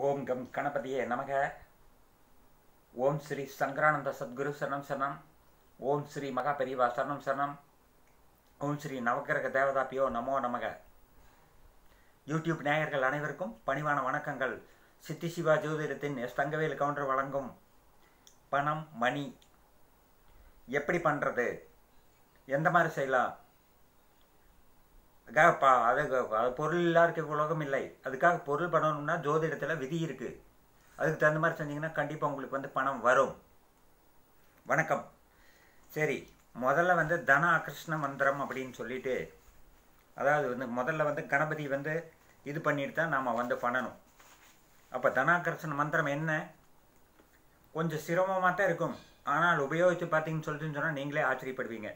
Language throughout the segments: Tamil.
ஓம் கம் கணபதியே நமக ஓம் ஸ்ரீ சங்கரானந்த சத்குரு சரணம் சரணம் ஓம் ஸ்ரீ மகா பெரியவா சரணம் சரணம் ஓம் ஸ்ரீ நவக்கிரக தேவதாப்பியோ நமோ நமக யூடியூப் நேயர்கள் அனைவருக்கும் பணிவான வணக்கங்கள் சித்தி சிவா ஜோதிடத்தின் எஸ் தங்கவேல் கவுண்டர் வழங்கும் பணம் மணி எப்படி பண்ணுறது எந்த மாதிரி செய்யலாம் அதுக்காக பா அது அது பொருள் இல்லா இருக்க உலகம் இல்லை அதுக்காக பொருள் பண்ணணும்னா ஜோதிடத்தில் விதி இருக்குது அதுக்கு தகுந்த மாதிரி செஞ்சீங்கன்னா கண்டிப்பாக உங்களுக்கு வந்து பணம் வரும் வணக்கம் சரி முதல்ல வந்து தன ஆகிருஷ்ண மந்திரம் அப்படின்னு சொல்லிட்டு அதாவது வந்து முதல்ல வந்து கணபதி வந்து இது பண்ணிட்டு தான் நாம் வந்து பண்ணணும் அப்போ தனாகர்ஷண மந்திரம் என்ன கொஞ்சம் சிரமமாக தான் இருக்கும் ஆனால் உபயோகித்து பார்த்தீங்கன்னு சொல்லிட்டு சொன்னால் நீங்களே ஆச்சரியப்படுவீங்க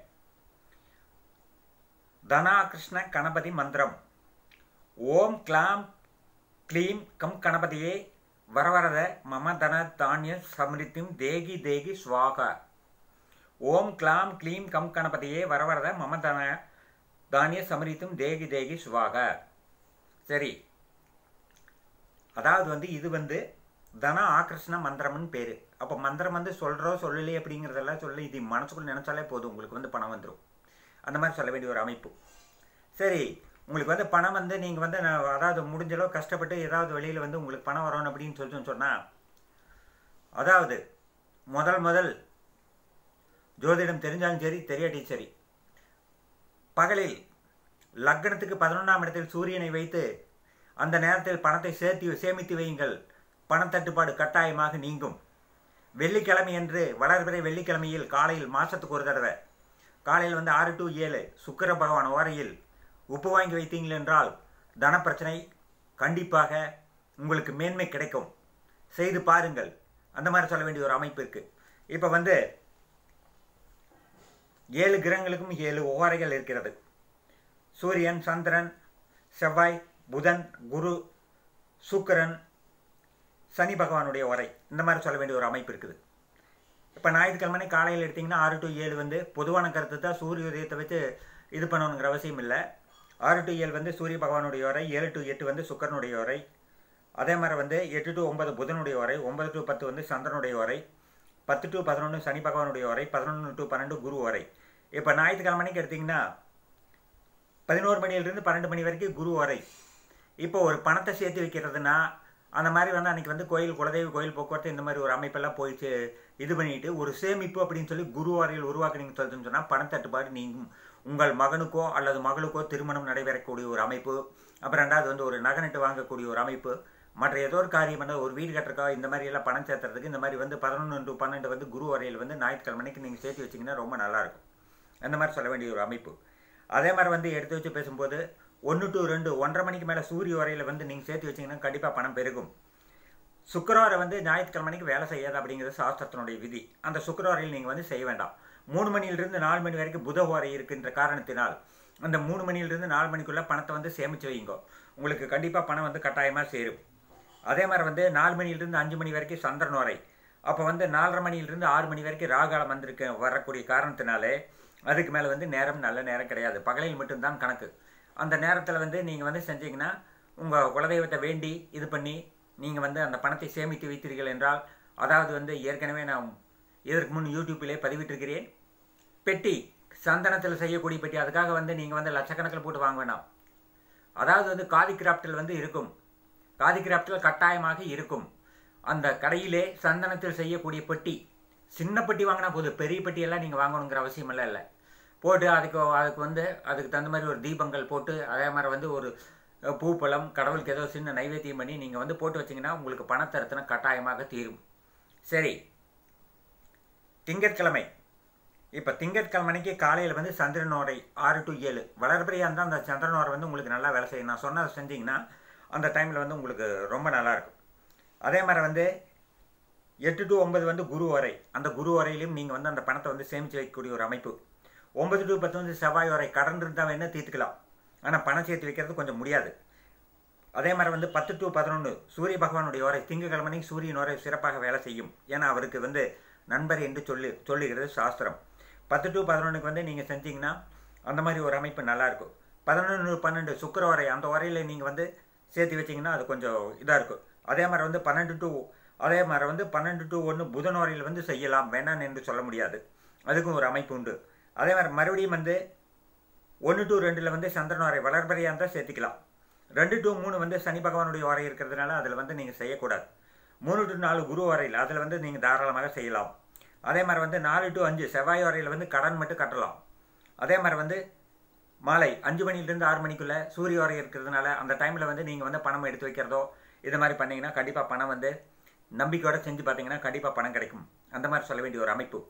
தனாகிருஷ்ண கணபதி மந்திரம் ஓம் கிளாம் க்ளீம் கம் கணபதியே வரவரத மம தன தானிய சமிருத்திம் தேகி தேகி ஸ்வாகா ஓம் கிளாம் க்ளீம் கம் கணபதியே வரவரத மம தன தானிய சமிருத்திம் தேகி தேகி ஸ்வாகா சரி அதாவது வந்து இது வந்து தன ஆகிருஷ்ண மந்திரம்னு பேர் அப்போ மந்திரம் வந்து சொல்கிறோம் சொல்லலையே அப்படிங்கிறதெல்லாம் சொல்லி இது மனசுக்குள்ள நினச்சாலே போதும் உங்களுக்கு வந்து பணம் வந்துடும் அந்த மாதிரி சொல்ல வேண்டிய ஒரு அமைப்பு சரி உங்களுக்கு வந்து பணம் வந்து நீங்கள் வந்து அதாவது முடிஞ்சளவு கஷ்டப்பட்டு ஏதாவது வெளியில் வந்து உங்களுக்கு பணம் வரணும் அப்படின்னு சொல்லிட்டு சொன்னால் அதாவது முதல் முதல் ஜோதிடம் தெரிஞ்சாலும் சரி தெரியாட்டியும் சரி பகலில் லக்னத்துக்கு பதினொன்றாம் இடத்தில் சூரியனை வைத்து அந்த நேரத்தில் பணத்தை சேர்த்து சேமித்து வையுங்கள் பணத்தட்டுப்பாடு கட்டாயமாக நீங்கும் வெள்ளிக்கிழமை என்று வளர்பிறை வெள்ளிக்கிழமையில் காலையில் மாதத்துக்கு ஒரு தடவை காலையில் வந்து ஆறு டு ஏழு சுக்கர பகவான் ஓரையில் உப்பு வாங்கி வைத்தீங்கள் என்றால் தனப்பிரச்சனை கண்டிப்பாக உங்களுக்கு மேன்மை கிடைக்கும் செய்து பாருங்கள் அந்த மாதிரி சொல்ல வேண்டிய ஒரு அமைப்பு இருக்குது இப்போ வந்து ஏழு கிரகங்களுக்கும் ஏழு ஓரைகள் இருக்கிறது சூரியன் சந்திரன் செவ்வாய் புதன் குரு சுக்கரன் சனி பகவானுடைய உரை இந்த மாதிரி சொல்ல வேண்டிய ஒரு அமைப்பு இருக்குது இப்போ ஞாயிற்றுக்கிழமை காலையில் எடுத்திங்கன்னா ஆறு டு ஏழு வந்து பொதுவான கருத்து தான் சூரிய உதயத்தை வச்சு இது பண்ணணுங்கிற அவசியம் இல்லை ஆறு டு ஏழு வந்து சூரிய பகவானுடைய உரை ஏழு டு எட்டு வந்து சுக்கரனுடைய உரை அதே மாதிரி வந்து எட்டு டு ஒன்பது புதனுடைய உரை ஒன்பது டு பத்து வந்து சந்திரனுடைய உரை பத்து டு பதினொன்று சனி பகவானுடைய உரை பதினொன்று டு பன்னெண்டு குரு உரை இப்போ ஞாயிற்றுக்கிழமைக்கு எடுத்திங்கன்னா பதினோரு மணியிலிருந்து பன்னெண்டு மணி வரைக்கும் குரு உரை இப்போ ஒரு பணத்தை சேர்த்து வைக்கிறதுனா அந்த மாதிரி வந்து அன்றைக்கி வந்து கோயில் குலதெய்வ கோயில் போக்குவரத்து இந்த மாதிரி ஒரு அமைப்பெல்லாம் போயிட்டு இது பண்ணிட்டு ஒரு சேமிப்பு அப்படின்னு சொல்லி குரு வரையில் உருவாக்குனீங்க சொல்லிட்டுன்னு சொன்னால் பணத்தட்டுப்பாடு நீங்கும் உங்கள் மகனுக்கோ அல்லது மகளுக்கோ திருமணம் நடைபெறக்கூடிய ஒரு அமைப்பு அப்புறம் ரெண்டாவது வந்து ஒரு நகை வாங்கக்கூடிய ஒரு அமைப்பு மற்ற ஏதோ ஒரு காரியம் பண்ண ஒரு வீடு கட்டுறக்கோ இந்த மாதிரி எல்லாம் பணம் சேர்த்துறதுக்கு இந்த மாதிரி வந்து பதினொன்று டு பன்னெண்டு வந்து குரு வரையில் வந்து ஞாயிற்றுக்கிழமைக்கு நீங்கள் சேர்த்து வச்சிங்கன்னா ரொம்ப நல்லாயிருக்கும் அந்த மாதிரி சொல்ல வேண்டிய ஒரு அமைப்பு அதே மாதிரி வந்து எடுத்து வச்சு பேசும்போது ஒன்று டு ரெண்டு ஒன்றரை மணிக்கு மேலே சூரிய வரையில் வந்து நீங்கள் சேர்த்து வச்சிங்கன்னா கண்டிப்பாக பணம் பெருகும் சுக்கரவாரை வந்து ஞாயிற்றுக்கிழமைக்கு வேலை செய்யாது அப்படிங்கிறது சாஸ்திரத்தினுடைய விதி அந்த சுக்கரவாரையில் நீங்கள் வந்து செய்ய வேண்டாம் மூணு மணியிலிருந்து நாலு மணி வரைக்கும் புத ஓரை இருக்கின்ற காரணத்தினால் அந்த மூணு மணியிலிருந்து நாலு மணிக்குள்ளே பணத்தை வந்து சேமித்து வைங்க உங்களுக்கு கண்டிப்பாக பணம் வந்து கட்டாயமாக சேரும் அதே மாதிரி வந்து நாலு மணியிலிருந்து அஞ்சு மணி வரைக்கும் சந்திரன் வரை அப்போ வந்து நாலரை மணியிலிருந்து ஆறு மணி வரைக்கும் ராகாலம் வந்திருக்க வரக்கூடிய காரணத்தினாலே அதுக்கு மேலே வந்து நேரம் நல்ல நேரம் கிடையாது பகலில் மட்டும்தான் கணக்கு அந்த நேரத்தில் வந்து நீங்கள் வந்து செஞ்சீங்கன்னா உங்கள் குலதெய்வத்தை வேண்டி இது பண்ணி நீங்கள் வந்து அந்த பணத்தை சேமித்து வைத்தீர்கள் என்றால் அதாவது வந்து ஏற்கனவே நான் இதற்கு முன் யூடியூப்பிலே பதிவிட்டிருக்கிறேன் பெட்டி சந்தனத்தில் செய்யக்கூடிய பெட்டி அதுக்காக வந்து நீங்கள் வந்து லட்சக்கணக்கில் போட்டு வாங்க வேண்டாம் அதாவது வந்து காதி கிராஃப்டில் வந்து இருக்கும் காதி கிராஃப்டில் கட்டாயமாக இருக்கும் அந்த கடையிலே சந்தனத்தில் செய்யக்கூடிய பெட்டி சின்ன பெட்டி வாங்கினா போதும் பெரிய பெட்டியெல்லாம் நீங்கள் வாங்கணுங்கிற அவசியம் எல்லாம் இல்லை போட்டு அதுக்கு அதுக்கு வந்து அதுக்கு தகுந்த மாதிரி ஒரு தீபங்கள் போட்டு அதே மாதிரி வந்து ஒரு பூப்பழம் கடவுளுக்கு ஏதோ சின்ன நைவேத்தியம் பண்ணி நீங்கள் வந்து போட்டு வச்சிங்கன்னா உங்களுக்கு பணத்தரத்தின கட்டாயமாக தீரும் சரி திங்கட்கிழமை இப்போ திங்கட்கிழமைக்கு காலையில் வந்து சந்திரனோரை ஆறு டு ஏழு வளர்பிறையாக இருந்தால் அந்த சந்திரனோரை வந்து உங்களுக்கு நல்லா வேலை செய்யும் நான் சொன்னதை செஞ்சிங்கன்னா அந்த டைமில் வந்து உங்களுக்கு ரொம்ப நல்லாயிருக்கும் அதே மாதிரி வந்து எட்டு டு ஒன்பது வந்து குரு வரை அந்த குரு வரையிலையும் நீங்கள் வந்து அந்த பணத்தை வந்து சேமித்து வைக்கக்கூடிய ஒரு அமைப்பு ஒன்பது டு பத்து வந்து செவ்வாய் வரை கடன் இருந்தால் வேணால் தீர்த்துக்கலாம் ஆனால் பணம் சேர்த்து வைக்கிறது கொஞ்சம் முடியாது அதே மாதிரி வந்து பத்து டு பதினொன்று சூரிய பகவானுடைய வரை திங்கக்கிழமை சூரியன் வரை சிறப்பாக வேலை செய்யும் ஏன்னா அவருக்கு வந்து நண்பர் என்று சொல்லி சொல்லுகிறது சாஸ்திரம் பத்து டு பதினொன்றுக்கு வந்து நீங்கள் செஞ்சீங்கன்னா அந்த மாதிரி ஒரு அமைப்பு நல்லாயிருக்கும் பதினொன்று பன்னெண்டு சுக்கர வரை அந்த வரையில் நீங்கள் வந்து சேர்த்து வச்சிங்கன்னா அது கொஞ்சம் இதாக இருக்கும் அதே மாதிரி வந்து பன்னெண்டு டு அதே மாதிரி வந்து பன்னெண்டு டு ஒன்று புதன் வரையில் வந்து செய்யலாம் வேணான்னு என்று சொல்ல முடியாது அதுக்கும் ஒரு அமைப்பு உண்டு அதே மாதிரி மறுபடியும் வந்து ஒன்று டு ரெண்டில் வந்து சந்திரன் வரை வளர்பறையாக இருந்தால் சேர்த்துக்கலாம் ரெண்டு டு மூணு வந்து சனி பகவானுடைய வரை இருக்கிறதுனால அதில் வந்து நீங்கள் செய்யக்கூடாது மூணு டு நாலு குரு வரையில் அதில் வந்து நீங்கள் தாராளமாக செய்யலாம் அதே மாதிரி வந்து நாலு டு அஞ்சு செவ்வாய் வரையில் வந்து கடன் மட்டும் கட்டலாம் அதே மாதிரி வந்து மாலை அஞ்சு மணிலேருந்து ஆறு மணிக்குள்ளே சூரிய வரை இருக்கிறதுனால அந்த டைமில் வந்து நீங்கள் வந்து பணம் எடுத்து வைக்கிறதோ இது மாதிரி பண்ணிங்கன்னா கண்டிப்பாக பணம் வந்து நம்பிக்கையோட செஞ்சு பார்த்தீங்கன்னா கண்டிப்பாக பணம் கிடைக்கும் அந்த மாதிரி சொல்ல வேண்டிய ஒரு அமைப்பு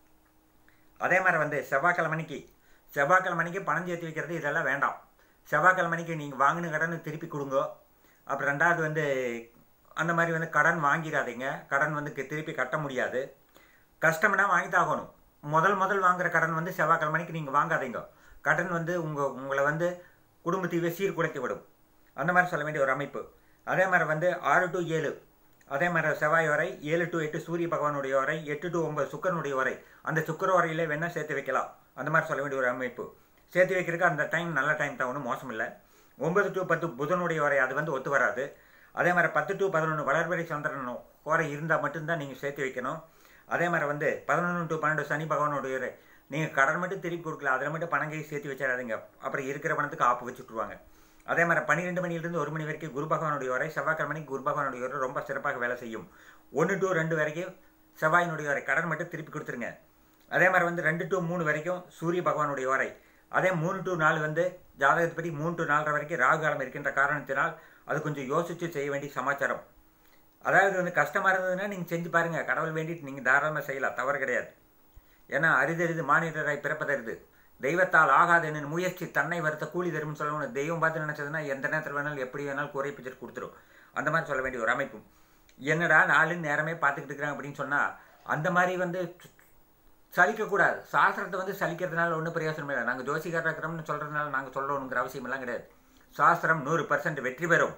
அதே மாதிரி வந்து செவ்வாய்க்கிழமைக்கு செவ்வாய்க்கிழமைக்கு பணம் சேர்த்து வைக்கிறது இதெல்லாம் வேண்டாம் செவ்வாய்க்கிழமைக்கு நீங்கள் வாங்கின கடனை திருப்பி கொடுங்க அப்புறம் ரெண்டாவது வந்து அந்த மாதிரி வந்து கடன் வாங்கிடாதீங்க கடன் வந்து திருப்பி கட்ட முடியாது கஷ்டம்னா வாங்கி தாகணும் முதல் முதல் வாங்குற கடன் வந்து செவ்வாய்க்கிழமைக்கு நீங்கள் வாங்காதீங்க கடன் வந்து உங்கள் உங்களை வந்து குடும்பத்தையே சீர்குலைத்து விடும் அந்த மாதிரி சொல்ல வேண்டிய ஒரு அமைப்பு அதே மாதிரி வந்து ஆறு டு ஏழு அதே மாதிரி செவ்வாய் வரை ஏழு டு எட்டு சூரிய பகவானுடைய வரை எட்டு டு ஒன்பது சுக்கரனுடைய வரை அந்த சுக்கர வரையிலே வேணால் சேர்த்து வைக்கலாம் அந்த மாதிரி சொல்ல வேண்டிய ஒரு அமைப்பு சேர்த்து வைக்கிறதுக்கு அந்த டைம் நல்ல டைம் தான் ஒன்றும் மோசம் இல்லை ஒன்பது டு பத்து புதனுடைய வரை அது வந்து ஒத்து வராது அதே மாதிரி பத்து டு பதினொன்று வளர்வரை சந்திரன் வரை இருந்தால் மட்டும்தான் நீங்கள் சேர்த்து வைக்கணும் அதே மாதிரி வந்து பதினொன்று டு பன்னெண்டு சனி பகவானுடைய நீங்கள் கடன் மட்டும் திருப்பி கொடுக்கல அதில் மட்டும் பணம் கை சேர்த்து வச்சிடாதீங்க அப்புறம் இருக்கிற பணத்துக்கு ஆப்பு வச்சுட்ருவாங்க அதே மாதிரி பன்னிரெண்டு மணிலிருந்து ஒரு மணி வரைக்கும் குரு பகவானுடைய வரை செவ்வாய்க்கிழமைக்கு குரு பகவானுடைய வரை ரொம்ப சிறப்பாக வேலை செய்யும் ஒன்று டு ரெண்டு வரைக்கும் செவ்வாயினுடைய வரை கடன் மட்டும் திருப்பி கொடுத்துருங்க அதே மாதிரி வந்து ரெண்டு டு மூணு வரைக்கும் சூரிய பகவானுடைய வரை அதே மூணு டு நாலு வந்து ஜாதகத்துப்படி மூணு டு நாலரை வரைக்கும் ராகு காலம் இருக்கின்ற காரணத்தினால் அது கொஞ்சம் யோசித்து செய்ய வேண்டிய சமாச்சாரம் அதாவது வந்து கஷ்டமாக இருந்ததுன்னா நீங்கள் செஞ்சு பாருங்கள் கடவுள் வேண்டிட்டு நீங்கள் தாராளமாக செய்யலாம் தவறு கிடையாது ஏன்னா அரிதறிது மானிடராய் பிறப்பதறிது தெய்வத்தால் ஆகாது என்ன முயற்சி தன்னை வருத்த கூலி தரும்னு சொல்லணும் தெய்வம் பார்த்து நினச்சதுன்னா எந்த நேரத்தில் வேணாலும் எப்படி வேணாலும் குறை பிச்சர் கொடுத்துரும் அந்த மாதிரி சொல்ல வேண்டிய ஒரு அமைப்பும் என்னடா நாலு நேரமே பார்த்துக்கிட்டு இருக்கிறாங்க அப்படின்னு சொன்னால் அந்த மாதிரி வந்து சலிக்கக்கூடாது சாஸ்திரத்தை வந்து சலிக்கிறதுனால ஒன்றும் பிரயோசனம் இல்லை நாங்கள் ஜோசிகாரர் இருக்கிறோம்னு சொல்கிறதுனால நாங்கள் சொல்லணுங்கிற அவசியம் எல்லாம் கிடையாது சாஸ்திரம் நூறு பர்சன்ட் வெற்றி பெறும்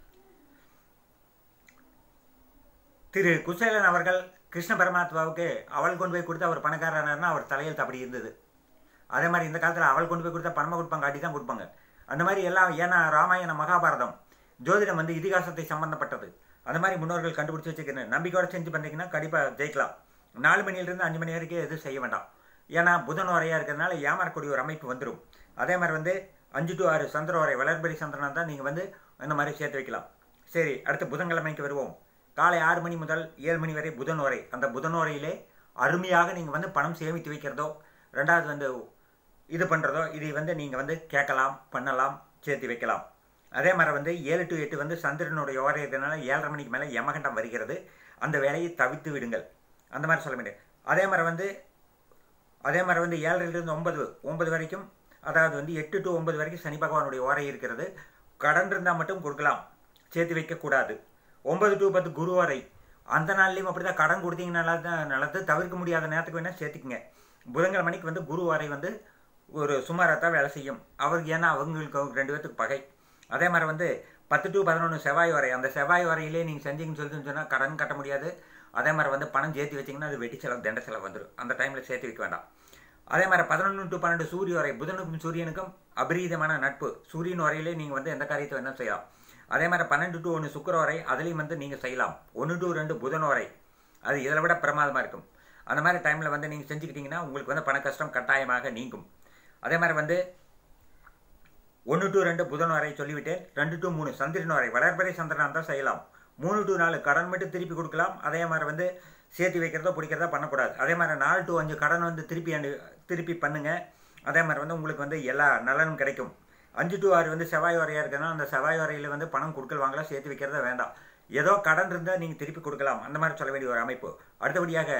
திரு குசேலன் அவர்கள் கிருஷ்ண பரமாத்மாவுக்கு அவள் கொண்டு போய் கொடுத்து அவர் பணக்காரனார்னா அவர் தலையெழுத்து அப்படி இருந்தது அதே மாதிரி இந்த காலத்தில் அவள் கொண்டு போய் கொடுத்தா பணமாக கொடுப்பாங்க அடி தான் கொடுப்பாங்க அந்த மாதிரி எல்லாம் ஏன்னா ராமாயண மகாபாரதம் ஜோதிடம் வந்து இதிகாசத்தை சம்பந்தப்பட்டது அந்த மாதிரி முன்னோர்கள் கண்டுபிடிச்சி வச்சுக்கிறேன் நம்பிக்கையோட செஞ்சு பண்ணீங்கன்னா கண்டிப்பாக ஜெயிக்கலாம் நாலு மணிலிருந்து அஞ்சு மணி வரைக்கும் எதுவும் செய்ய வேண்டாம் ஏன்னா புதன் வரையாக இருக்கிறதுனால ஏமாறக்கூடிய ஒரு அமைப்பு வந்துடும் அதே மாதிரி வந்து அஞ்சு டு ஆறு சந்திர வரை வளர்பரி சந்திரனா தான் நீங்கள் வந்து இந்த மாதிரி சேர்த்து வைக்கலாம் சரி அடுத்து புதன்கிழமைக்கு வருவோம் காலை ஆறு மணி முதல் ஏழு மணி வரை புதன் வரை அந்த புதன் வரையிலே அருமையாக நீங்கள் வந்து பணம் சேமித்து வைக்கிறதோ ரெண்டாவது வந்து இது பண்ணுறதோ இதை வந்து நீங்கள் வந்து கேட்கலாம் பண்ணலாம் சேர்த்து வைக்கலாம் அதே மாதிரி வந்து ஏழு டு எட்டு வந்து சந்திரனுடைய ஓரை இருக்கிறதுனால ஏழரை மணிக்கு மேலே யமகண்டம் வருகிறது அந்த வேலையை தவித்து விடுங்கள் அந்த மாதிரி சொல்ல முடியாது அதே மாதிரி வந்து அதே மாதிரி வந்து ஏழரைலிருந்து ஒன்பது ஒன்பது வரைக்கும் அதாவது வந்து எட்டு டு ஒன்பது வரைக்கும் சனி பகவானுடைய ஓரை இருக்கிறது கடன் இருந்தால் மட்டும் கொடுக்கலாம் சேர்த்து வைக்கக்கூடாது ஒன்பது டு பத்து குரு வரை அந்த நாள்லேயும் அப்படி தான் கடன் கொடுத்தீங்கன்னா தான் நல்லது தவிர்க்க முடியாத நேரத்துக்கு வேணால் சேர்த்துக்குங்க புதன்கிழமை மணிக்கு வந்து குரு வரை வந்து ஒரு சுமாராக தான் வேலை செய்யும் அவருக்கு ஏன்னா அவங்களுக்கு ரெண்டு பேர்த்துக்கு பகை அதே மாதிரி வந்து பத்து டு பதினொன்று செவ்வாய் வரை அந்த செவ்வாய் வரையிலே நீங்கள் செஞ்சீங்கன்னு சொல்லிட்டு சொன்னால் கடன் கட்ட முடியாது அதே மாதிரி வந்து பணம் சேர்த்து வச்சிங்கன்னா அது வெட்டி செலவு தண்ட செலவு வந்துடும் அந்த டைமில் சேர்த்து வைக்க வேண்டாம் அதே மாதிரி பதினொன்று டு பன்னெண்டு சூரிய வரை புதனுக்கும் சூரியனுக்கும் அபரீதமான நட்பு சூரியன் வரையிலே நீங்கள் வந்து எந்த காரியத்தை வேணால் செய்யலாம் அதே மாதிரி பன்னெண்டு டு ஒன்று சுக்கர வரை அதுலேயும் வந்து நீங்கள் செய்யலாம் ஒன்று டு ரெண்டு புதன் வரை அது இதில் விட பிரமாதமாக இருக்கும் அந்த மாதிரி டைமில் வந்து நீங்கள் செஞ்சுக்கிட்டிங்கன்னா உங்களுக்கு வந்து பண கஷ்டம் கட்டாயமாக நீங்கும் அதே மாதிரி வந்து ஒன்று டு ரெண்டு புதன் வரை சொல்லிவிட்டு ரெண்டு டு மூணு சந்திரன் வரை வளர்பறை சந்திரனாக தான் செய்யலாம் மூணு டு நாலு கடன் மட்டும் திருப்பி கொடுக்கலாம் அதே மாதிரி வந்து சேர்த்து வைக்கிறதோ பிடிக்கிறதோ பண்ணக்கூடாது அதே மாதிரி நாலு டு அஞ்சு கடன் வந்து திருப்பி அண்டு திருப்பி பண்ணுங்கள் அதே மாதிரி வந்து உங்களுக்கு வந்து எல்லா நலனும் கிடைக்கும் அஞ்சு டு ஆறு வந்து செவ்வாய் வரையாக இருக்கிறதுனால அந்த செவ்வாய் வரையில் வந்து பணம் கொடுக்கல் வாங்கலாம் சேர்த்து வைக்கிறத வேண்டாம் ஏதோ கடன் இருந்தால் நீங்கள் திருப்பி கொடுக்கலாம் அந்த மாதிரி சொல்ல வேண்டிய ஒரு அமைப்பு அடுத்தபடியாக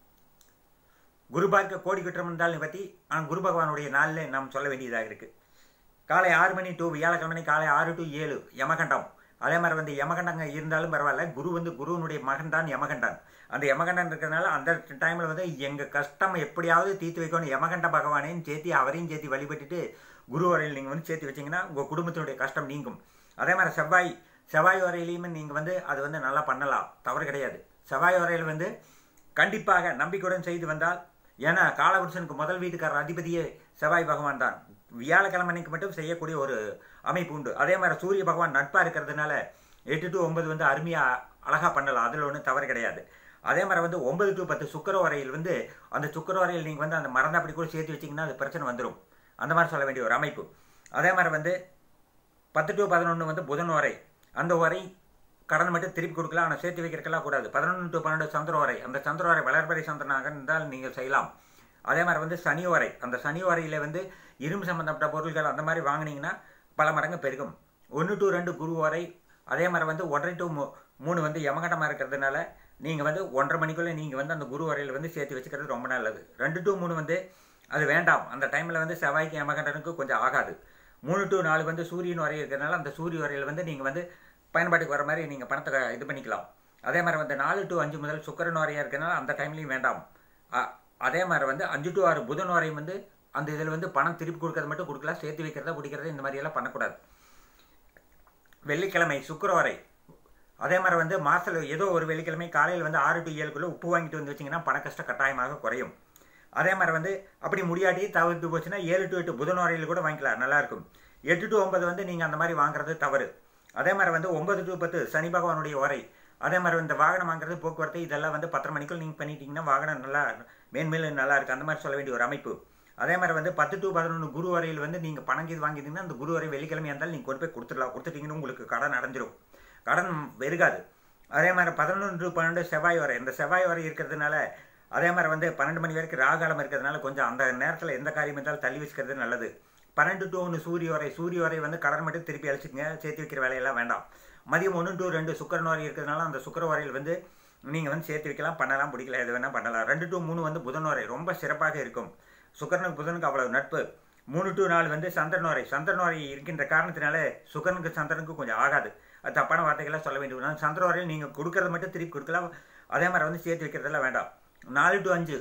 குரு பார்க்க கோடி குற்றம் இருந்தாலும் பற்றி ஆனால் குரு பகவானுடைய நாளில் நாம் சொல்ல வேண்டியதாக இருக்குது காலை ஆறு மணி டு வியாழக்கிழமை காலை ஆறு டு ஏழு யமகண்டம் அதே மாதிரி வந்து யமகண்டங்க இருந்தாலும் பரவாயில்ல குரு வந்து குருவனுடைய மகன் தான் யமகண்டன் அந்த யமகண்டன் இருக்கிறதுனால அந்த டைமில் வந்து எங்கள் கஷ்டம் எப்படியாவது தீர்த்து வைக்கணும் யமகண்ட பகவானையும் சேர்த்தி அவரையும் சேர்த்து வழிபட்டுட்டு குரு வரையில் நீங்கள் வந்து சேர்த்து வச்சிங்கன்னா உங்கள் குடும்பத்தினுடைய கஷ்டம் நீங்கும் அதே மாதிரி செவ்வாய் செவ்வாய் வரையிலையுமே நீங்கள் வந்து அது வந்து நல்லா பண்ணலாம் தவறு கிடையாது செவ்வாய் வரையில் வந்து கண்டிப்பாக நம்பிக்கையுடன் செய்து வந்தால் ஏன்னா காலபுருஷனுக்கு முதல் வீட்டுக்காரர் அதிபதியே செவ்வாய் பகவான் தான் வியாழக்கிழமைக்கு மட்டும் செய்யக்கூடிய ஒரு அமைப்பு உண்டு அதே மாதிரி சூரிய பகவான் நட்பாக இருக்கிறதுனால எட்டு டு ஒன்பது வந்து அருமையாக அழகாக பண்ணலாம் அதில் ஒன்றும் தவறு கிடையாது அதே மாதிரி வந்து ஒன்பது டு பத்து சுக்கர வரையில் வந்து அந்த சுக்கர வரையில் நீங்கள் வந்து அந்த மறந்து அப்படி கூட சேர்த்து வச்சிங்கன்னா அது பிரச்சனை வந்துடும் அந்த மாதிரி சொல்ல வேண்டிய ஒரு அமைப்பு அதே மாதிரி வந்து பத்து டு பதினொன்று வந்து புதன் வரை அந்த வரை கடன் மட்டும் திருப்பி கொடுக்கலாம் ஆனால் சேர்த்து வைக்கிறதுக்கெல்லாம் கூடாது பதினொன்று டு பன்னெண்டு சந்திர வரை அந்த சந்திர வரை வளர்பறை சந்திரனாக இருந்தால் நீங்கள் செய்யலாம் அதே மாதிரி வந்து சனி வரை அந்த சனி வரையில் வந்து இரும்பு சம்மந்தப்பட்ட பொருட்கள் அந்த மாதிரி வாங்கினீங்கன்னா பல மடங்கு பெருகும் ஒன்று டு ரெண்டு குரு வரை அதே மாதிரி வந்து ஒன்றரை டு மூ மூணு வந்து யமகண்டமாக இருக்கிறதுனால நீங்கள் வந்து ஒன்றரை மணிக்குள்ளே நீங்கள் வந்து அந்த குரு வரையில் வந்து சேர்த்து வச்சுக்கிறது ரொம்ப நல்லது ரெண்டு டு மூணு வந்து அது வேண்டாம் அந்த டைமில் வந்து செவ்வாய்க்கு யமகண்டனுக்கு கொஞ்சம் ஆகாது மூணு டு நாலு வந்து சூரியன் வரை இருக்கிறதுனால அந்த சூரிய வரையில் வந்து நீங்கள் வந்து பயன்பாட்டுக்கு வர மாதிரி நீங்கள் பணத்தை இது பண்ணிக்கலாம் அதே மாதிரி வந்து நாலு டு அஞ்சு முதல் சுக்கரன் வரையாக இருக்கிறதுனால அந்த டைம்லையும் வேண்டாம் அதே மாதிரி வந்து அஞ்சு டு ஆறு புதன் வரையும் வந்து அந்த இதில் வந்து பணம் திருப்பி கொடுக்கறது மட்டும் கொடுக்கலாம் சேர்த்து வைக்கிறதா பிடிக்கிறதா இந்த மாதிரியெல்லாம் பண்ணக்கூடாது வெள்ளிக்கிழமை சுக்கரவரை அதே மாதிரி வந்து மாதத்தில் ஏதோ ஒரு வெள்ளிக்கிழமை காலையில் வந்து ஆறு டு ஏழுக்குள்ளே உப்பு வாங்கிட்டு வந்து வச்சிங்கன்னா பண கஷ்டம் கட்டாயமாக குறையும் அதே மாதிரி வந்து அப்படி முடியாட்டி தவிர்த்து போச்சுன்னா ஏழு டு எட்டு புதன் வரையில் கூட வாங்கிக்கலாம் நல்லாயிருக்கும் எட்டு டு ஒன்பது வந்து நீங்கள் அந்த மாதிரி வாங்குறது தவறு அதே மாதிரி வந்து ஒன்பது டு பத்து சனி பகவானுடைய உரை அதே மாதிரி இந்த வாகனம் வாங்குறது போக்குவரத்து இதெல்லாம் வந்து பத்தரை மணிக்குள் நீங்கள் பண்ணிட்டீங்கன்னா வாகனம் நல்லா மேன்மேலும் நல்லா இருக்குது அந்த மாதிரி சொல்ல வேண்டிய ஒரு அமைப்பு அதே மாதிரி வந்து பத்து டு பதினொன்று குரு வரையில் வந்து நீங்கள் பணம் இது வாங்கிட்டீங்கன்னா அந்த குரு வரை வெள்ளிக்கிழமை இருந்தாலும் நீங்கள் கொண்டு போய் கொடுத்துடலாம் கொடுத்துட்டீங்கன்னா உங்களுக்கு கடன் அடைஞ்சிரும் கடன் வெறுகாது அதே மாதிரி பதினொன்று டு பன்னெண்டு செவ்வாய் வரை இந்த செவ்வாய் வரை இருக்கிறதுனால அதே மாதிரி வந்து பன்னெண்டு மணி வரைக்கும் ராகாலம் இருக்கிறதுனால கொஞ்சம் அந்த நேரத்தில் எந்த காரியம் இருந்தாலும் தள்ளி வச்சுக்கிறது நல்லது பன்னெண்டு டு ஒன்று சூரிய வரை சூரிய வரை வந்து கடன் மட்டும் திருப்பி அழிச்சிக்கங்க சேர்த்து வைக்கிற வேலையெல்லாம் வேண்டாம் மதியம் ஒன்று டு ரெண்டு சுக்கரன் வரை இருக்கிறதுனால அந்த சுக்கர வரையில் வந்து நீங்கள் வந்து சேர்த்து வைக்கலாம் பண்ணலாம் பிடிக்கல எது வேணால் பண்ணலாம் ரெண்டு டு மூணு வந்து புதன் வரை ரொம்ப சிறப்பாக இருக்கும் சுக்கரனுக்கு புதனுக்கு அவ்வளவு நட்பு மூணு டு நாலு வந்து சந்திரன் வரை சந்திரன் வரை இருக்கின்ற காரணத்தினால சுக்கரனுக்கு சந்திரனுக்கு கொஞ்சம் ஆகாது அது தப்பான வார்த்தைகள்லாம் சொல்ல வேண்டியது சந்திர வரையில் நீங்கள் கொடுக்கறத மட்டும் திருப்பி கொடுக்கலாம் அதே மாதிரி வந்து சேர்த்து வைக்கிறதெல்லாம் வேண்டாம் நாலு டு அஞ்சு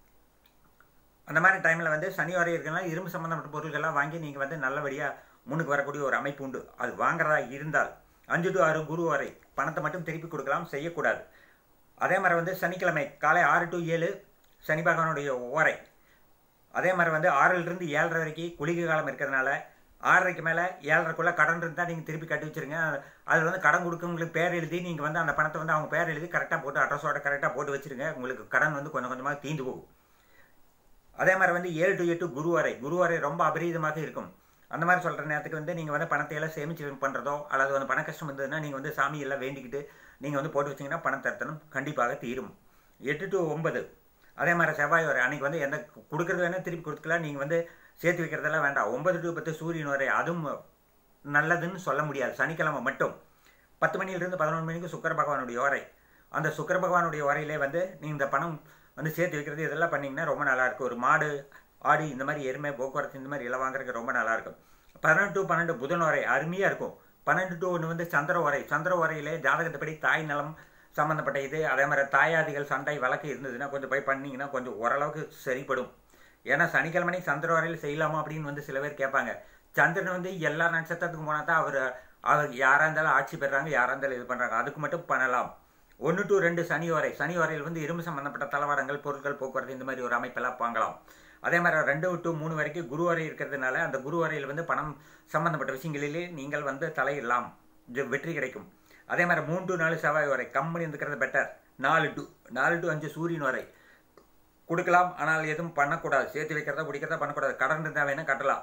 அந்த மாதிரி டைமில் வந்து சனி வரை இருக்கலாம் இரும்பு சம்மந்தப்பட்ட பொருட்கள்லாம் வாங்கி நீங்கள் வந்து நல்லபடியாக முன்னுக்கு வரக்கூடிய ஒரு அமைப்பு உண்டு அது வாங்குறதா இருந்தால் அஞ்சு டு ஆறு குரு வரை பணத்தை மட்டும் திருப்பி கொடுக்கலாம் செய்யக்கூடாது அதே மாதிரி வந்து சனிக்கிழமை காலை ஆறு டு ஏழு சனி பகவானுடைய ஓரை அதே மாதிரி வந்து ஆறிலிருந்து ஏழரை வரைக்கும் குளிகை காலம் இருக்கிறதுனால ஆறரைக்கு மேலே ஏழரைக்குள்ளே கடன் இருந்தால் நீங்கள் திருப்பி கட்டி வச்சுருங்க அதில் வந்து கடன் கொடுக்கவங்களுக்கு பேர் எழுதி நீங்கள் வந்து அந்த பணத்தை வந்து அவங்க பேர் எழுதி கரெக்டாக போட்டு அட்ரஸோட கரெக்டாக போட்டு வச்சுருங்க உங்களுக்கு கடன் வந்து கொஞ்சம் கொஞ்சமாக தீந்து போகும் அதே மாதிரி வந்து ஏழு டு எட்டு குரு வரை குரு வரை ரொம்ப அபரீதமாக இருக்கும் அந்த மாதிரி சொல்கிற நேரத்துக்கு வந்து நீங்கள் வந்து பணத்தை எல்லாம் சேமிச்சு பண்ணுறதோ அல்லது வந்து பண கஷ்டம் வந்ததுன்னா நீங்கள் வந்து சாமி எல்லாம் வேண்டிக்கிட்டு நீங்கள் வந்து போட்டு வச்சிங்கன்னா பணம் தரத்தனும் கண்டிப்பாக தீரும் எட்டு டு ஒன்பது அதே மாதிரி செவ்வாய் வரை அன்றைக்கி வந்து எந்த கொடுக்குறது வேணால் திருப்பி கொடுத்துக்கலாம் நீங்கள் வந்து சேர்த்து வைக்கிறதெல்லாம் வேண்டாம் ஒன்பது டு பத்து சூரியன் வரை அதுவும் நல்லதுன்னு சொல்ல முடியாது சனிக்கிழமை மட்டும் பத்து மணிலிருந்து பதினொன்று மணிக்கு சுக்கர பகவானுடைய வரை அந்த சுக்கர பகவானுடைய வரையிலே வந்து நீங்கள் இந்த பணம் வந்து சேர்த்து வைக்கிறது இதெல்லாம் பண்ணிங்கன்னா ரொம்ப நல்லாயிருக்கும் ஒரு மாடு ஆடு இந்த மாதிரி எருமை போக்குவரத்து இந்த மாதிரி எல்லாம் வாங்குறதுக்கு ரொம்ப நல்லாயிருக்கும் பதினெட்டு டு பன்னெண்டு புதன் வரை அருமையாக இருக்கும் பன்னெண்டு டு ஒன்று வந்து சந்திர வரை சந்திர வரையிலே ஜாதகத்தைப்படி தாய் நலம் சம்மந்தப்பட்ட இது அதே மாதிரி தாயாதிகள் சண்டை வழக்கு இருந்ததுன்னா கொஞ்சம் போய் பண்ணிங்கன்னா கொஞ்சம் ஓரளவுக்கு சரிப்படும் ஏன்னா சனிக்கிழமை சந்திர வரையில் செய்யலாமா அப்படின்னு வந்து சில பேர் கேட்பாங்க சந்திரன் வந்து எல்லா நட்சத்திரத்துக்கும் போனால் தான் அவர் அவர் யாராக இருந்தாலும் ஆட்சி பெறாங்க யாராக இருந்தாலும் இது பண்ணுறாங்க அதுக்கு மட்டும் பண்ணலாம் ஒன்று டு ரெண்டு சனி வரை சனி வரையில் வந்து இரும்பு சம்மந்தப்பட்ட தளவாடங்கள் பொருட்கள் போக்குவரத்து இந்த மாதிரி ஒரு அமைப்பெல்லாம் வாங்கலாம் அதே மாதிரி ரெண்டு டு மூணு வரைக்கும் குரு வரை இருக்கிறதுனால அந்த குரு வரையில் வந்து பணம் சம்மந்தப்பட்ட விஷயங்களிலே நீங்கள் வந்து தலையிடலாம் இது வெற்றி கிடைக்கும் அதே மாதிரி மூணு டு நாலு செவ்வாய் வரை கம்பெனி இருக்கிறது பெட்டர் நாலு டு நாலு டு அஞ்சு சூரியன் வரை கொடுக்கலாம் ஆனால் எதுவும் பண்ணக்கூடாது சேர்த்து வைக்கிறதா பிடிக்கிறதா பண்ணக்கூடாது கடன் இருந்தால் வேணால் கட்டலாம்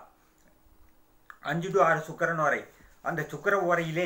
அஞ்சு டு ஆறு சுக்கரன் வரை அந்த சுக்கர ஓரையிலே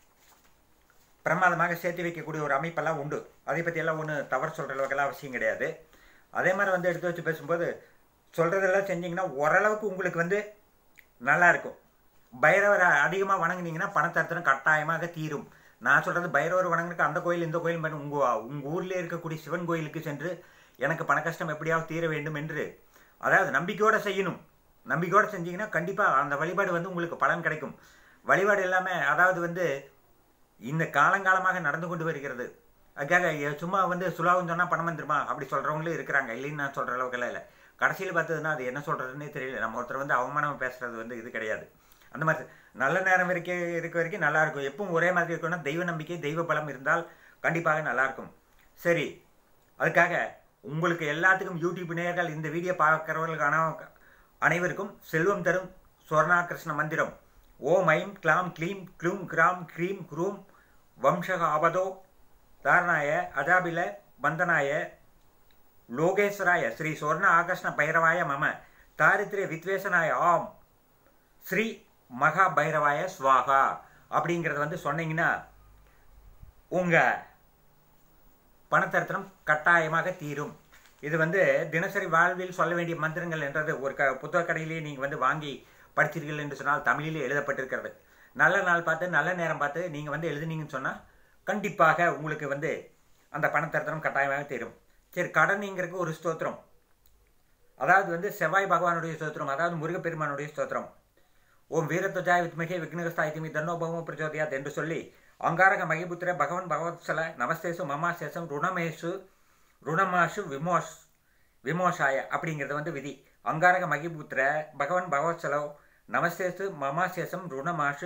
பிரமாதமாக சேர்த்து வைக்கக்கூடிய ஒரு அமைப்பெல்லாம் உண்டு அதை பற்றியெல்லாம் ஒன்றும் தவறு சொல்கிற அளவுக்கெல்லாம் அவசியம் கிடையாது அதே மாதிரி வந்து எடுத்து வச்சு பேசும்போது சொல்கிறதெல்லாம் செஞ்சிங்கன்னா ஓரளவுக்கு உங்களுக்கு வந்து நல்லா இருக்கும் பைரவரை அதிகமாக வணங்குனீங்கன்னா பணத்தரத்தினம் கட்டாயமாக தீரும் நான் சொல்கிறது பைரவர் வணங்குறதுக்கு அந்த கோயில் இந்த கோயில் பண்ணி உங்கள் உங்கள் ஊரில் இருக்கக்கூடிய சிவன் கோயிலுக்கு சென்று எனக்கு பண கஷ்டம் எப்படியாவது தீர வேண்டும் என்று அதாவது நம்பிக்கையோடு செய்யணும் நம்பிக்கையோடு செஞ்சீங்கன்னா கண்டிப்பாக அந்த வழிபாடு வந்து உங்களுக்கு பலன் கிடைக்கும் வழிபாடு எல்லாமே அதாவது வந்து இந்த காலங்காலமாக நடந்து கொண்டு வருகிறது அதுக்காக சும்மா வந்து சுலாவும் சொன்னால் பணம் வந்துருமா அப்படி சொல்கிறவங்களும் இருக்கிறாங்க இல்லைன்னு நான் சொல்கிற அளவுக்கெல்லாம் இல்லை கடைசியில் பார்த்ததுன்னா அது என்ன சொல்கிறதுனே தெரியல நம்ம ஒருத்தர் வந்து அவமானம் பேசுகிறது வந்து இது கிடையாது அந்த மாதிரி நல்ல நேரம் வரைக்கும் இருக்க வரைக்கும் நல்லாயிருக்கும் எப்பவும் ஒரே மாதிரி இருக்கணும்னா தெய்வ நம்பிக்கை தெய்வ பலம் இருந்தால் கண்டிப்பாக நல்லாயிருக்கும் சரி அதுக்காக உங்களுக்கு எல்லாத்துக்கும் யூடியூப் நேயர்கள் இந்த வீடியோ பார்க்குறவர்களுக்கான அனைவருக்கும் செல்வம் தரும் சுவர்ணா கிருஷ்ண மந்திரம் ஓம் ஐம் கிளாம் க்ளீம் க்ளூம் கிராம் க்ரீம் குரூம் வம்சக ஆபதோ தாரணாய அஜாபில பந்தனாய லோகேஸ்வராய ஸ்ரீ சொர்ண ஆகர்ஷ்ண பைரவாய மம தாரித்ரிய வித்வேஷனாய ஆம் ஸ்ரீ மகா பைரவாய ஸ்வாகா அப்படிங்கிறத வந்து சொன்னீங்கன்னா உங்கள் பணத்தரத்தினம் கட்டாயமாக தீரும் இது வந்து தினசரி வாழ்வில் சொல்ல வேண்டிய மந்திரங்கள் என்றது ஒரு க புத்தக கடையிலேயே நீங்கள் வந்து வாங்கி படிச்சீர்கள் என்று சொன்னால் தமிழிலே எழுதப்பட்டிருக்கிறது நல்ல நாள் பார்த்து நல்ல நேரம் பார்த்து நீங்கள் வந்து எழுதுனீங்கன்னு சொன்னால் கண்டிப்பாக உங்களுக்கு வந்து அந்த பணத்தரத்தினம் கட்டாயமாக தீரும் சரி கடனிங்கிறதுக்கு ஒரு ஸ்தோத்திரம் அதாவது வந்து செவ்வாய் பகவானுடைய ஸ்தோத்திரம் அதாவது முருகப்பெருமானுடைய ஸ்தோத்திரம் ஓம் வீரத்வஜாய வித்மகே விக்னகஸ்தாய் திமி தன்னோபவம் பிரச்சோதயாத் என்று சொல்லி அங்காரக மகிபுத்திர பகவன் பகவத்சல நமஸ்தேசு மமாசேசம் ருணமேசு ருணமாஷு விமோஷ் விமோஷாய அப்படிங்கிறது வந்து விதி அங்காரக மகிபுத்திர பகவன் பகவத்சலோ நமஸ்தேசு மமாசேசம் ருணமாஷு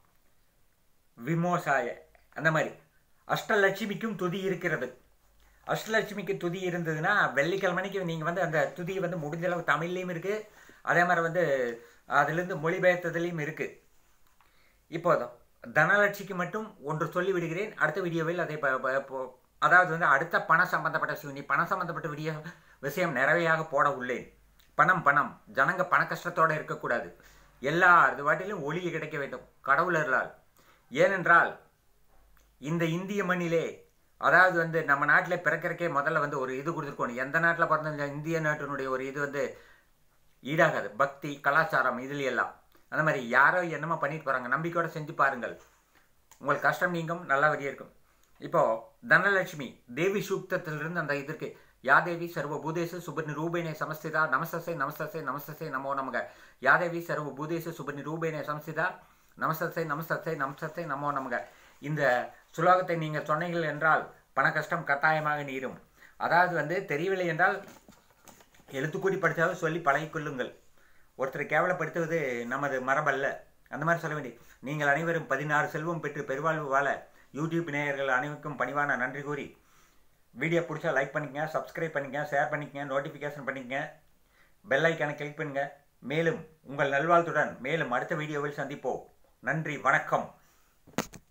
விமோசாய அந்த மாதிரி அஷ்டலட்சுமிக்கும் துதி இருக்கிறது அஷ்டலட்சுமிக்கு துதி இருந்ததுன்னா வெள்ளிக்கிழமைக்கு நீங்கள் வந்து அந்த துதி வந்து முடிஞ்ச அளவு தமிழ்லேயும் இருக்குது அதே மாதிரி வந்து அதுலேருந்து மொழிபெயர்த்ததுலேயும் இருக்குது இப்போது தனலட்சிக்கு மட்டும் ஒன்று சொல்லி விடுகிறேன் அடுத்த வீடியோவில் அதை அதாவது வந்து அடுத்த பண சம்பந்தப்பட்ட சிவனி பண சம்பந்தப்பட்ட வீடியோ விஷயம் நிறைவையாக போட உள்ளேன் பணம் பணம் ஜனங்க பண கஷ்டத்தோடு இருக்கக்கூடாது எல்லா இது வாட்டிலும் ஒளி கிடைக்க வேண்டும் கடவுளர்களால் ஏனென்றால் இந்த இந்திய மண்ணிலே அதாவது வந்து நம்ம நாட்டில் பிறக்கிறக்கே முதல்ல வந்து ஒரு இது கொடுத்துருக்கணும் எந்த நாட்டில் பிறந்த இந்திய நாட்டினுடைய ஒரு இது வந்து ஈடாகாது பக்தி கலாச்சாரம் இதுல எல்லாம் அந்த மாதிரி யாரோ என்னமோ பண்ணிட்டு போகிறாங்க நம்பிக்கையோட செஞ்சு பாருங்கள் உங்கள் கஷ்டம் நீங்கும் நல்லா வரியா இருக்கும் இப்போ தனலட்சுமி தேவி சூக்தத்திலிருந்து அந்த இதற்கு யாதேவி சர்வ பூதேசு சுபர்ணி ரூபேனே சமஸ்திதா நமசசே நமசசே நமசசே நமோ நமக யாதேவி சர்வ பூதேசு சுபர்ணி ரூபேனே சமஸ்திதா நமசசே நமசசே நமசசே நமோ நமக இந்த சுலோகத்தை நீங்கள் சொன்னீர்கள் என்றால் பண கஷ்டம் கட்டாயமாக நீரும் அதாவது வந்து தெரியவில்லை என்றால் எழுத்துக்கூடி படித்தாவது சொல்லி பழகிக்கொள்ளுங்கள் ஒருத்தரை கேவலப்படுத்துவது நமது மரபல்ல அந்த மாதிரி சொல்ல வேண்டிய நீங்கள் அனைவரும் பதினாறு செல்வம் பெற்று பெருவாழ்வு வாழ யூடியூப் நேயர்கள் அனைவருக்கும் பணிவான நன்றி கூறி வீடியோ பிடிச்சா லைக் பண்ணிக்கங்க சப்ஸ்கிரைப் பண்ணிக்கங்க ஷேர் பண்ணிக்கங்க நோட்டிஃபிகேஷன் பண்ணிக்கங்க பெல் ஐக்கானை கிளிக் பண்ணுங்க மேலும் உங்கள் நல்வாழ்த்துடன் மேலும் அடுத்த வீடியோவில் சந்திப்போம் நன்றி வணக்கம்